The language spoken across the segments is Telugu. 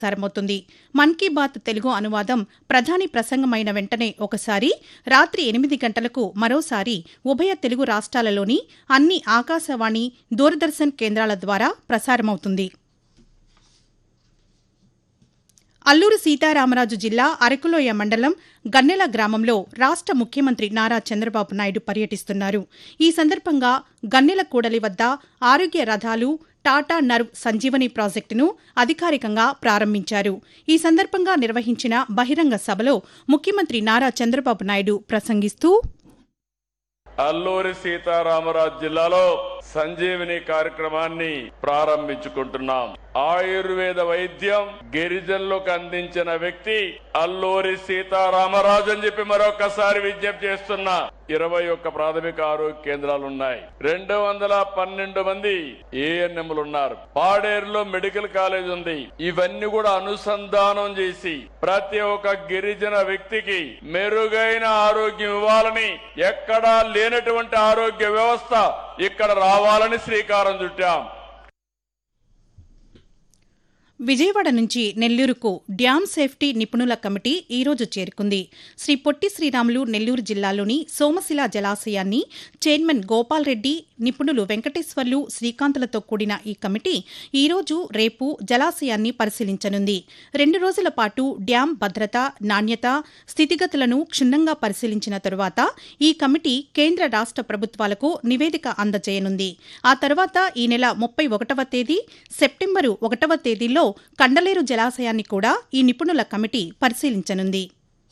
ప్రసారమవుతుంది మన్ కీ బాత్ తెలుగు అనువాదం ప్రధాని ప్రసంగమైన వెంటనే ఒకసారి రాత్రి ఎనిమిది గంటలకు మరోసారి ఉభయ తెలుగు రాష్ట్రాలలోని అన్ని ఆకాశవాణి దూరదర్శన్ కేంద్రాల ద్వారా ప్రసారమవుతుంది అల్లూరు సీతారామరాజు జిల్లా అరకులోయ మండలం గన్నెల గ్రామంలో రాష్ట ముఖ్యమంత్రి నారా చంద్రబాబు నాయుడు పర్యటిస్తున్నారు ఈ సందర్భంగా గన్నెల కూడలి వద్ద ఆరోగ్య రథాలు టాటా నర్వ్ సంజీవని ప్రాజెక్టును అధికారికంగా ప్రారంభించారు ఈ సందర్భంగా నిర్వహించిన బహిరంగ సభలో ముఖ్యమంత్రి నారా చంద్రబాబు నాయుడు ప్రసంగిస్తూ అల్లూరి సీతారామరాజు జిల్లాలో సంజీవిని కార్యక్రమాన్ని ప్రారంభించుకుంటున్నాం ఆయుర్వేద వైద్యం గిరిజనులకు అందించిన వ్యక్తి అల్లూరి సీతారామరాజు అని చెప్పి మరొకసారి విజ్ఞప్తి చేస్తున్నా ఇరవై ఒక్క ప్రాథమిక ఆరోగ్య కేంద్రాలు ఉన్నాయి రెండు వందల పన్నెండు మంది ఏఎన్ఎంలు ఉన్నారు పాడేరులో మెడికల్ కాలేజ్ ఉంది ఇవన్నీ కూడా అనుసంధానం చేసి ప్రతి ఒక్క గిరిజన వ్యక్తికి మెరుగైన ఆరోగ్యం ఇవ్వాలని ఎక్కడా లేనటువంటి ఆరోగ్య వ్యవస్థ ఇక్కడ రావాలని శ్రీకారం చుట్టాం విజయవాడ నుంచి నెల్లూరుకు డ్యాం సేఫ్టీ నిపుణుల కమిటీ ఈ రోజు చేరుకుంది శ్రీ పొట్టి శ్రీరాములు నెల్లూరు జిల్లాలోని సోమశిల జలాశయాన్ని చైర్మన్ గోపాల్ రెడ్డి నిపుణులు వెంకటేశ్వర్లు శ్రీకాంతులతో కూడిన ఈ కమిటీ ఈ రోజు రేపు జలాశయాన్ని పరిశీలించనుంది రెండు రోజుల పాటు డ్యాం భద్రత నాణ్యత స్థితిగతులను క్షుణ్ణంగా పరిశీలించిన తరువాత ఈ కమిటీ కేంద్ర రాష్ట ప్రభుత్వాలకు నివేదిక అందజేయనుంది ఆ తర్వాత ఈ నెల ముప్పై ఒకటవ తేదీ సెప్టెంబరు ఒకటవ తేదీలో కండలేరు జలాశయాన్ని కూడా ఈ నిపుణుల కమిటీ పరిశీలించనుంది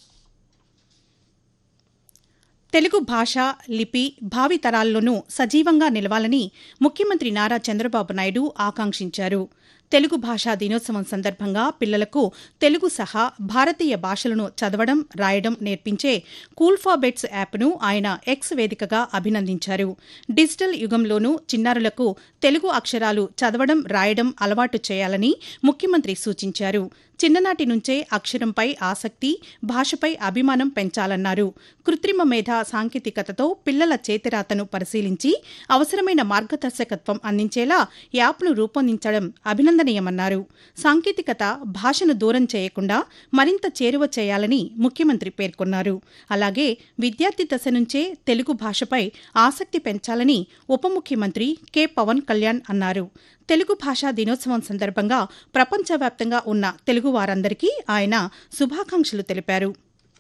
తెలుగు భాష లిపి భావితరాల్లోనూ సజీవంగా నిలవాలని ముఖ్యమంత్రి నారా చంద్రబాబు నాయుడు ఆకాంక్షించారు తెలుగు భాషా దినోత్సవం సందర్భంగా పిల్లలకు తెలుగు సహా భారతీయ భాషలను చదవడం రాయడం నేర్పించే కూల్ఫాబెట్స్ యాప్ను ఆయన ఎక్స్ వేదికగా అభినందించారు డిజిటల్ యుగంలోనూ చిన్నారులకు తెలుగు అక్షరాలు చదవడం రాయడం అలవాటు చేయాలని ముఖ్యమంత్రి సూచించారు చిన్ననాటి నుంచే అక్షరంపై ఆసక్తి భాషపై అభిమానం పెంచాలన్నారు కృత్రిమ మేధ సాంకేతికతతో పిల్లల చేతిరాతను పరిశీలించి అవసరమైన మార్గదర్శకత్వం అందించేలా యాప్ను రూపొందించడం అభినందనీయమన్నారు సాంకేతికత భాషను దూరం చేయకుండా మరింత చేరువ చేయాలని ముఖ్యమంత్రి పేర్కొన్నారు అలాగే విద్యార్థి దశ నుంచే తెలుగు భాషపై ఆసక్తి పెంచాలని ఉప ముఖ్యమంత్రి కె పవన్ కళ్యాణ్ అన్నారు తెలుగు భాషా దినోత్సవం సందర్భంగా ప్రపంచవ్యాప్తంగా ఉన్న తెలుగు వారందరికీ ఆయన శుభాకాంక్షలు తెలిపారు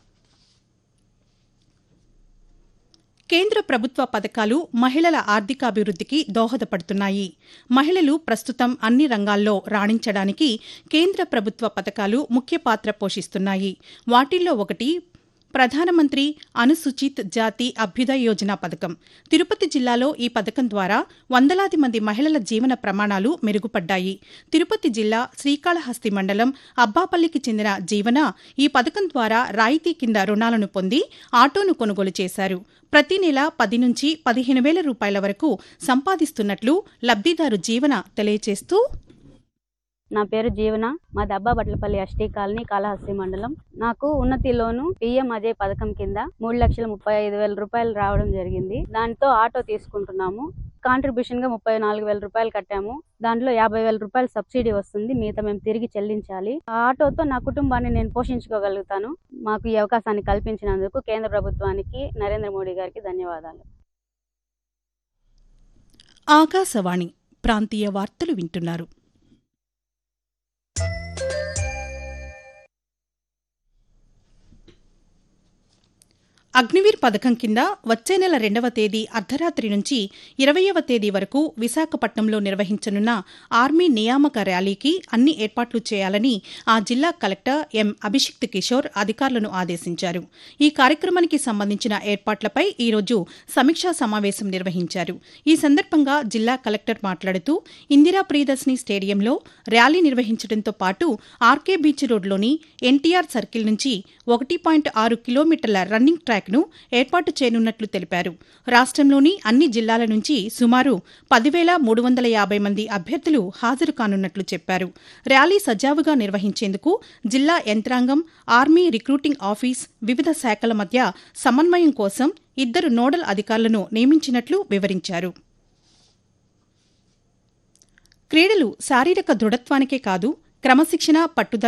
కేంద్ర ప్రభుత్వ పథకాలు మహిళల ఆర్థికాభివృద్ధికి దోహదపడుతున్నాయి మహిళలు ప్రస్తుతం అన్ని రంగాల్లో రాణించడానికి కేంద్ర ప్రభుత్వ పథకాలు ముఖ్య పాత్ర పోషిస్తున్నాయి వాటిల్లో ఒకటి ప్రధానమంత్రి అనుసూచిత్ జాతి అభ్యుదయ యోజన పథకం తిరుపతి జిల్లాలో ఈ పథకం ద్వారా వందలాది మంది మహిళల జీవన ప్రమాణాలు మెరుగుపడ్డాయి తిరుపతి జిల్లా శ్రీకాళహస్తి మండలం అబ్బాపల్లికి చెందిన జీవన ఈ పథకం ద్వారా రాయితీ కింద రుణాలను పొంది ఆటోను కొనుగోలు చేశారు ప్రతి నెల పది నుంచి పదిహేను వేల రూపాయల వరకు సంపాదిస్తున్నట్లు లబ్దిదారు జీవన తెలియజేస్తూ నా పేరు జీవన మాది అబ్బాబట్లపల్లి ఎస్టీ కాలనీ కాళహస్తి మండలం నాకు ఉన్నతి లోను పిఎం అజయ్ పథకం కింద మూడు లక్షల ముప్పై ఐదు వేల రూపాయలు రావడం జరిగింది దాంతో ఆటో తీసుకుంటున్నాము కాంట్రిబ్యూషన్ గా ముప్పై నాలుగు వేల రూపాయలు కట్టాము దాంట్లో యాభై వేల రూపాయలు సబ్సిడీ వస్తుంది మిగతా మేము తిరిగి చెల్లించాలి ఆ ఆటోతో నా కుటుంబాన్ని నేను పోషించుకోగలుగుతాను మాకు ఈ అవకాశాన్ని కల్పించినందుకు కేంద్ర ప్రభుత్వానికి నరేంద్ర మోడీ గారికి ధన్యవాదాలు ఆకాశవాణి ప్రాంతీయ వార్తలు వింటున్నారు అగ్నివీర్ పథకం కింద వచ్చే నెల రెండవ తేదీ అర్ధరాత్రి నుంచి ఇరవయవ తేదీ వరకు విశాఖపట్నంలో నిర్వహించనున్న ఆర్మీ నియామక ర్యాలీకి అన్ని ఏర్పాట్లు చేయాలని ఆ జిల్లా కలెక్టర్ ఎం అభిషిక్త్ కిషోర్ అధికారులను ఆదేశించారు ఈ కార్యక్రమానికి సంబంధించిన ఏర్పాట్లపై ఈరోజు సమీక్షా సమావేశం నిర్వహించారు ఈ సందర్భంగా జిల్లా కలెక్టర్ మాట్లాడుతూ ఇందిరా ప్రియదర్శిని స్టేడియంలో ర్యాలీ నిర్వహించడంతో పాటు ఆర్కే బీచ్ రోడ్లోని ఎన్టీఆర్ సర్కిల్ నుంచి ఒకటి పాయింట్ ఆరు కిలోమీటర్ల రన్నింగ్ ట్రాక్ను ఏర్పాటు చేయనున్నట్లు తెలిపారు రాష్ట్రంలోని అన్ని జిల్లాల నుంచి సుమారు పదివేల మూడు వందల యాభై మంది అభ్యర్థులు హాజరు కానున్నట్లు చెప్పారు ర్యాలీ సజావుగా నిర్వహించేందుకు జిల్లా యంత్రాంగం ఆర్మీ రిక్రూటింగ్ ఆఫీస్ వివిధ శాఖల మధ్య సమన్వయం కోసం ఇద్దరు నోడల్ అధికారులను నియమించినట్లు వివరించారు క్రీడలు శారీరక దృఢత్వానికే కాదు క్రమశిక్షణ పట్టుదల